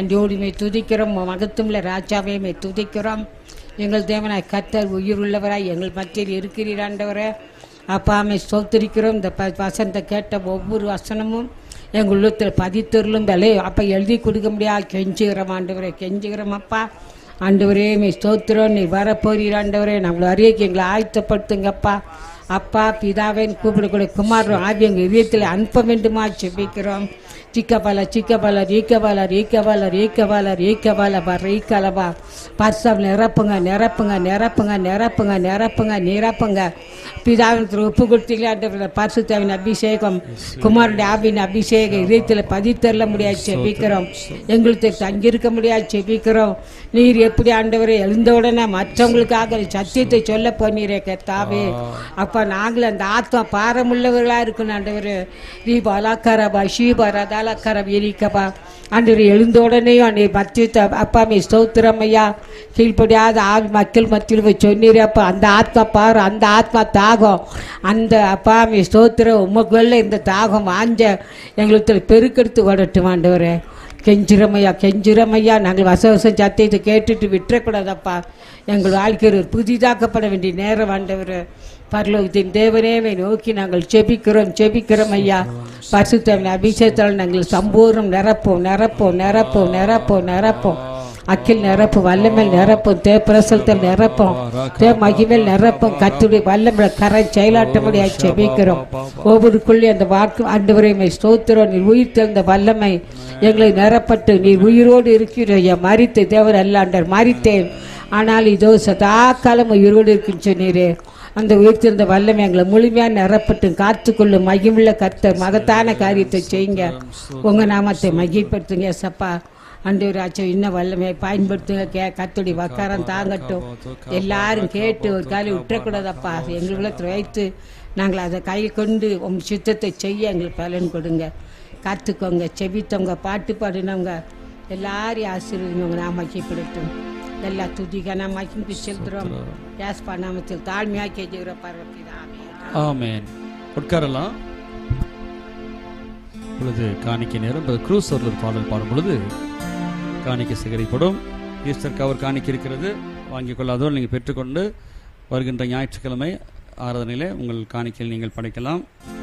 அன்றோடு மே துதிக்கிறோம் மகத்துவல ராஜாவே மே துதிக்கிறோம் எங்கள் தேவனாய் கர்த்தர் உயிர் உள்ளவராய் எங்கள் மத்தியில் இருக்கிறீர் ஆண்டவரே அப்பா மே ஸ்தோத்திரிக்கிறோம் இந்த ப வசனத்தை கேட்ட ஒவ்வொரு வசனமும் எங்கள் உள்ளத்தில் பதித்தொருளும் தலை அப்போ எழுதி கொடுக்க முடியாது கெஞ்சுகிறோம் ஆண்டவரே கெஞ்சுகிறோம் அப்பா ஆண்டவரே மே ஸ்தோத்திரம் நீ வரப்போறீர் ஆண்டவரே நம்மளை அறியக்கு எங்களை ஆயத்தப்படுத்துங்கப்பா அப்பா பிதாவேன் கூப்பிடக்கூடிய குமாரன் ஆவி எங்கள் இதயத்தில் அனுப்ப வேண்டுமா செபிக்கிறோம் சிக்கபால சிக்கபால ரீக்கபால ரீக்கபால ரீக்கபால ரீக்கபால பா ரீக்கலபா பர்சம் நிரப்புங்க நிரப்புங்க நிரப்புங்க நிரப்புங்க நிரப்புங்க நிரப்புங்க பிதாவின் ஒப்பு கொடுத்தீங்களா பரிசுத்தாவின் அபிஷேகம் குமாரனுடைய ஆவின் அபிஷேகம் இதயத்தில் பதித்தள்ள முடியாது செபிக்கிறோம் எங்களுக்கு தங்கியிருக்க முடியாது செபிக்கிறோம் நீர் எப்படி ஆண்டவரை எழுந்த உடனே மற்றவங்களுக்காக சத்தியத்தை சொல்ல போனீரே கத்தாவே அப்ப நாங்கள் அந்த ஆத்மா பாரமுள்ளவர்களா இருக்கணும் ஆண்டவர் நீ பலாக்காரபா ஷீபா ரதாலக்கார வீரிக்கபா ஆண்டவர் எழுந்த உடனேயும் அன்னை மத்திய அப்பாமே ஸ்தோத்திரம் ஐயா கீழ்ப்படியாத ஆவி மக்கள் மத்தியில் போய் சொன்னீரே அப்பா அந்த ஆத்மா பாரு அந்த ஆத்மா தாகம் அந்த அப்பாமே ஸ்தோத்திரம் உமக்குள்ள இந்த தாகம் வாஞ்ச எங்களுக்கு பெருக்கெடுத்து ஓடட்டும் ஆண்டவரே கெஞ்சிரமையா கெஞ்சிரமையா நாங்கள் வசவசம் சத்தியத்தை கேட்டுட்டு விட்டுறக்கூடாதப்பா எங்கள் வாழ்க்கை ஒரு புதிதாக்கப்பட வேண்டிய நேரம் ஆண்டவர் பரலோகத்தின் தேவனேவை நோக்கி நாங்கள் செபிக்கிறோம் செபிக்கிறோம் ஐயா பரிசுத்தவன் அபிஷேகத்தால் நாங்கள் சம்பூர்ணம் நிரப்போம் நிரப்போம் நிரப்போம் நிரப்போம் நிரப்போம் அக்கில் நிரப்பும் வல்லமேல் நிரப்பும் தே பிரசலத்தில் நிரப்பும் தே மகிமேல் நிரப்பும் கத்துடைய வல்லமேல கரை செயலாட்டபடியாக செபிக்கிறோம் ஒவ்வொருக்குள்ளே அந்த வாக்கு ஆண்டவரைமை ஸ்தோத்திரம் நீர் உயிர் தெழுந்த வல்லமை எங்களை நிரப்பட்டு நீர் உயிரோடு இருக்கிற ஐயா மறித்து தேவர் அல்லாண்டர் மறித்தேன் ஆனால் இதோ சதா காலம் உயிரோடு இருக்குன்னு சொன்னீரே அந்த உயிர்த்திருந்த வல்லமை எங்களை முழுமையாக நிரப்பட்டு காத்துக்கொள்ளும் மகிமுள்ள கர்த்தர் மகத்தான காரியத்தை செய்யுங்க உங்க நாமத்தை மகிழ்படுத்துங்க சப்பா அண்டவர் ஆச்சோ இன்னும் வல்லமையை பயன்படுத்துங்க கே கத்துடைய வக்காரம் தாங்கட்டும் எல்லாரும் கேட்டு ஒரு காலி விட்டுறக்கூடாதப்பா எங்கள் உள்ளத்தில் வைத்து நாங்கள் அதை கை கொண்டு உம் சித்தத்தை செய்ய எங்களுக்கு பலன் கொடுங்க காத்துக்கோங்க செபித்தவங்க பாட்டு பாடினவங்க எல்லாரையும் ஆசீர்வதிங்க நாம் மகிழ்படுத்தும் எல்லா துதிகன மகிழ்ந்து செலுத்துறோம் யாஸ் நாமத்தில் தாழ்மையாக கேட்கிற பரவப்பிதாமே ஆமென் உட்காரலாம் பொழுது காணிக்கை நேரம் க்ரூஸ் ஒரு பாடல் பாடும் பொழுது காணிக்கை சேகரிப்படும் ஈஸ்டர் கவர் காணிக்கை இருக்கிறது வாங்கிக் கொள்ளாதோர் நீங்கள் பெற்றுக்கொண்டு வருகின்ற ஞாயிற்றுக்கிழமை ஆராதனையிலே உங்கள் காணிக்கையில் நீங்கள் படைக்கலாம்